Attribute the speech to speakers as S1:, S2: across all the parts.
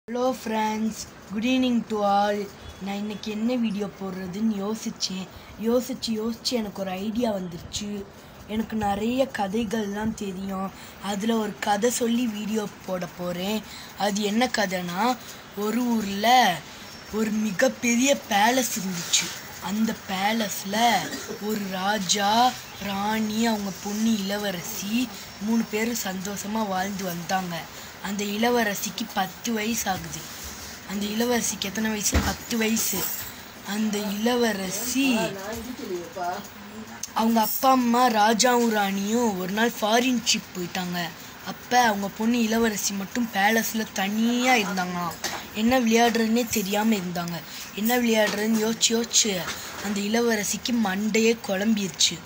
S1: hello friends good evening to all நான் இன்னைக்கு என்ன வீடியோ போடுறதுன்னு யோசித்தேன் யோசித்து யோசித்து எனக்கு ஒரு ஐடியா வந்துருச்சு எனக்கு நிறைய கதைகள்லாம் தெரியும் அதில் ஒரு கதை சொல்லி வீடியோ போட போகிறேன் அது என்ன கதைனா ஒரு ஊரில் ஒரு மிகப்பெரிய பேலஸ் இருந்துச்சு அந்த பேலஸில் ஒரு ராஜா ராணி அவங்க பொண்ணு இளவரசி மூணு பேரும் சந்தோஷமாக வாழ்ந்து வந்தாங்க அந்த இளவரசிக்கு பத்து வயசு ஆகுது அந்த இளவரசிக்கு எத்தனை வயசு பத்து வயசு அந்த இளவரசி அவங்க அப்பா அம்மா ராஜாவும் ராணியும் ஒரு நாள் ஃபாரின் ட்ரிப் போயிட்டாங்க அப்போ அவங்க பொண்ணு இளவரசி மட்டும் பேலஸில் தனியாக இருந்தாங்களாம் என்ன விளையாடுறதுன்னே தெரியாமல் இருந்தாங்க என்ன விளையாடுறதுன்னு யோசிச்சு யோசிச்சு அந்த இளவரசிக்கு மண்டையே குழம்பிருச்சு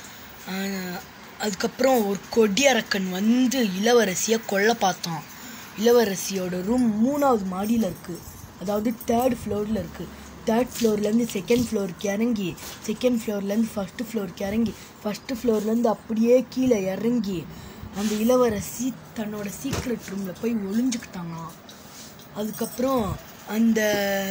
S1: ஆஹ் அதுக்கப்புறம் ஒரு கொடியரக்கன் வந்து இளவரசியை கொல்ல பார்த்தான் இளவரசியோட ரூம் மூணாவது மாடியில் இருக்குது அதாவது தேர்ட் ஃப்ளோரில் இருக்குது தேர்ட் ஃப்ளோர்லேருந்து செகண்ட் ஃப்ளோருக்கு இறங்கி செகண்ட் ஃப்ளோர்லேருந்து ஃபஸ்ட்டு ஃப்ளோருக்கு இறங்கி ஃபஸ்ட்டு ஃப்ளோர்லேருந்து அப்படியே கீழே இறங்கி அந்த இளவரசி தன்னோட சீக்ரெட் ரூமில் போய் ஒளிஞ்சுக்கிட்டாங்களாம் அதுக்கப்புறம் அந்த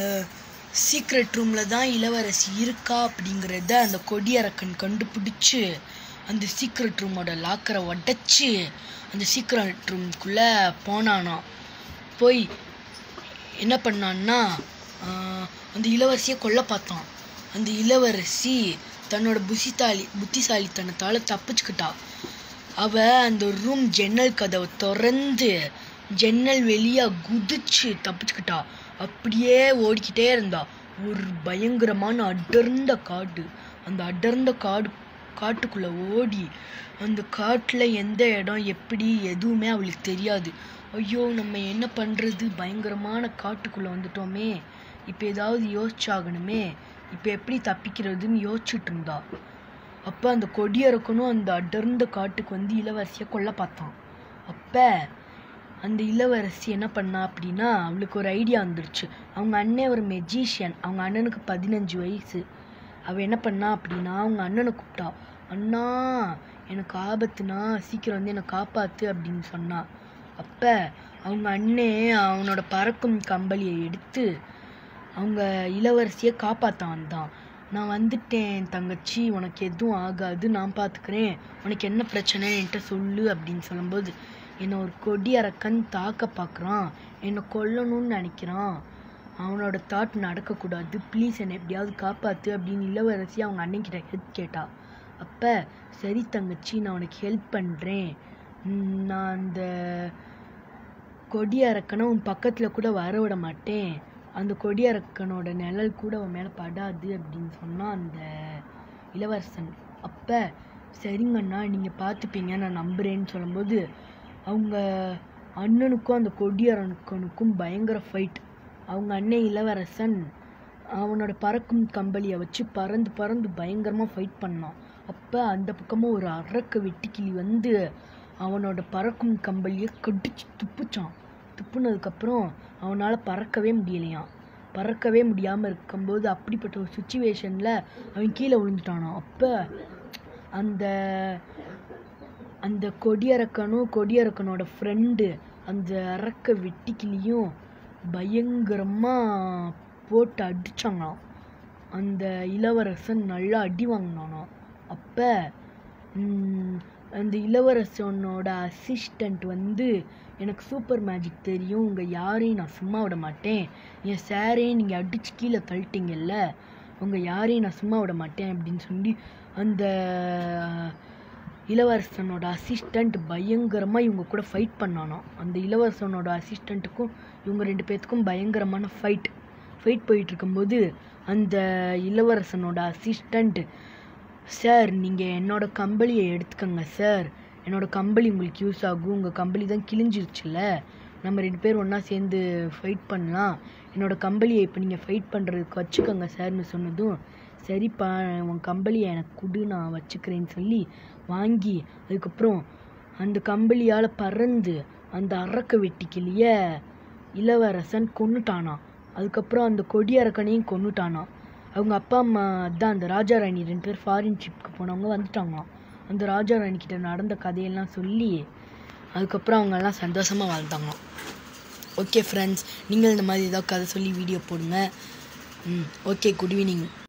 S1: சீக்ரெட் ரூமில் தான் இளவரசி இருக்கா அப்படிங்கிறத அந்த கொடியரக்கன் கண்டுபிடிச்சு அந்த சீக்ரெட் ரூமோட லாக்கரை உடச்சி அந்த சீக்ரெட் ரூம்குள்ளே போனானாம் போய் என்ன பண்ணான்னா ஆஹ், அந்த இளவரசியை கொல்ல பார்த்தான் அந்த இளவரசி தன்னோட புத்திசாலி புத்திசாலித்தனத்தால் தப்பிச்சுக்கிட்டா அவ அந்த ரூம் ஜன்னல் கதவை திறந்து ஜன்னல் வெளியா குதிச்சு தப்பிச்சுக்கிட்டா அப்படியே ஓடிக்கிட்டே இருந்தா ஒரு பயங்கரமான அடர்ந்த காடு அந்த அடர்ந்த காடு காட்டுக்குள்ள ஓடி அந்த காட்டுல எந்த இடம் எப்படி எதுவுமே அவளுக்கு தெரியாது ஐயோ நம்ம என்ன பண்றது பயங்கரமான காட்டுக்குள்ள வந்துட்டோமே இப்போ ஏதாவது யோசிச்சாகணுமே இப்போ எப்படி தப்பிக்கிறதுன்னு யோசிச்சுட்டு இருந்தா அப்போ அந்த கொடியரக்கனும் அந்த அடர்ந்த காட்டுக்கு வந்து இளவரசியை கொல்ல பார்த்தான் அப்போ அந்த இளவரசி என்ன பண்ணா அப்படின்னா அவளுக்கு ஒரு ஐடியா வந்துருச்சு அவங்க அண்ணன் ஒரு மெஜிஷியன் அவங்க அண்ணனுக்கு பதினஞ்சு வயசு அவள் என்ன பண்ணா அப்படின்னா அவங்க அண்ணனை கூப்பிட்டா அண்ணா எனக்கு ஆபத்துனா சீக்கிரம் வந்து என்னை காப்பாத்து அப்படின்னு சொன்னா அப்போ அவங்க அண்ணே அவனோட பறக்கும் கம்பளியை எடுத்து அவங்க இளவரசியை காப்பாற்ற வந்தான் நான் வந்துட்டேன் தங்கச்சி உனக்கு எதுவும் ஆகாது நான் பார்த்துக்கிறேன் உனக்கு என்ன பிரச்சனை என்கிட்ட சொல்லு அப்படின்னு சொல்லும்போது என்னை ஒரு கொடி அரக்கன் தாக்க பார்க்குறான் என்னை கொல்லணும்னு நினைக்கிறான் அவனோட தாட் நடக்கக்கூடாது ப்ளீஸ் என்னை எப்படியாவது காப்பாற்று அப்படின்னு இளவரசி அவங்க அண்ணன்கிட்ட ஹெல்ப் கேட்டா அப்போ சரி தங்கச்சி நான் உனக்கு ஹெல்ப் பண்ணுறேன் நான் அந்த கொடியரக்கனை உன் பக்கத்தில் கூட வர விட மாட்டேன் அந்த கொடியரக்கனோட நிழல் கூட உன் மேலே படாது அப்படின்னு சொன்னான் அந்த இளவரசன் அப்போ சரிங்கண்ணா நீங்கள் பார்த்துப்பீங்க நான் நம்புகிறேன்னு சொல்லும்போது அவங்க அண்ணனுக்கும் அந்த கொடியரக்கனுக்கும் பயங்கர ஃபைட் அவங்க அண்ணன் இளவரசன் அவனோட பறக்கும் கம்பளியை வச்சு பறந்து பறந்து பயங்கரமாக ஃபைட் பண்ணான் அப்போ அந்த பக்கமாக ஒரு அரக்க வெட்டுக்கிளி வந்து அவனோட பறக்கும் கம்பளியை கடிச்சு துப்புச்சான் துப்புனதுக்கப்புறம் அவனால் பறக்கவே முடியலையாம் பறக்கவே முடியாமல் இருக்கும்போது அப்படிப்பட்ட ஒரு சுச்சுவேஷனில் அவன் கீழே விழுந்துட்டானான் அப்போ அந்த அந்த கொடியரக்கனும் கொடியரக்கனோட ஃப்ரெண்டு அந்த அரக்க வெட்டிக்கிளியும் பயங்கரமாக போட்டு அடிச்சாங்களாம் அந்த இளவரசன் நல்லா அடி வாங்கினானாம் அப்போ அந்த இளவரசனோட அசிஸ்டண்ட் வந்து எனக்கு சூப்பர் மேஜிக் தெரியும் உங்கள் யாரையும் நான் சும்மா விட மாட்டேன் என் சாரையும் நீங்கள் அடிச்சு கீழே தள்ளிட்டீங்கல்ல உங்கள் யாரையும் நான் சும்மா விட மாட்டேன் அப்படின்னு சொல்லி அந்த இளவரசனோட அசிஸ்டண்ட் பயங்கரமாக இவங்க கூட ஃபைட் பண்ணானாம் அந்த இளவரசனோட அசிஸ்டண்ட்டுக்கும் இவங்க ரெண்டு பேர்த்துக்கும் பயங்கரமான ஃபைட் ஃபைட் போயிட்டு இருக்கும்போது அந்த இளவரசனோட அசிஸ்டண்ட் சார் நீங்கள் என்னோட கம்பளியை எடுத்துக்கோங்க சார் என்னோட கம்பளி உங்களுக்கு யூஸ் ஆகும் உங்கள் கம்பளி தான் கிழிஞ்சிருச்சுல்ல நம்ம ரெண்டு பேர் ஒன்றா சேர்ந்து ஃபைட் பண்ணலாம் என்னோட கம்பளியை இப்போ நீங்கள் ஃபைட் பண்ணுறதுக்கு வச்சுக்கோங்க சார்னு சொன்னதும் சரிப்பா உன் கம்பளியை எனக்கு கொடு நான் வச்சுக்கிறேன்னு சொல்லி வாங்கி அதுக்கப்புறம் அந்த கம்பளியால் பறந்து அந்த அரக்க வெட்டிக்கிளிய இளவரசன் கொன்னுட்டானாம் அதுக்கப்புறம் அந்த கொடியரக்கனையும் கொன்னுட்டானாம் அவங்க அப்பா அம்மா தான் அந்த ராஜா ராணி ரெண்டு பேர் ஃபாரின் ட்ரிப்புக்கு போனவங்க வந்துட்டாங்களாம் அந்த ராஜா ராணி கிட்ட நடந்த கதையெல்லாம் சொல்லி அதுக்கப்புறம் அவங்க எல்லாம் சந்தோஷமாக வாழ்ந்தாங்களாம் ஓகே ஃப்ரெண்ட்ஸ் நீங்கள் இந்த மாதிரி ஏதாவது கதை சொல்லி வீடியோ போடுங்க ம் ஓகே குட் ஈவினிங்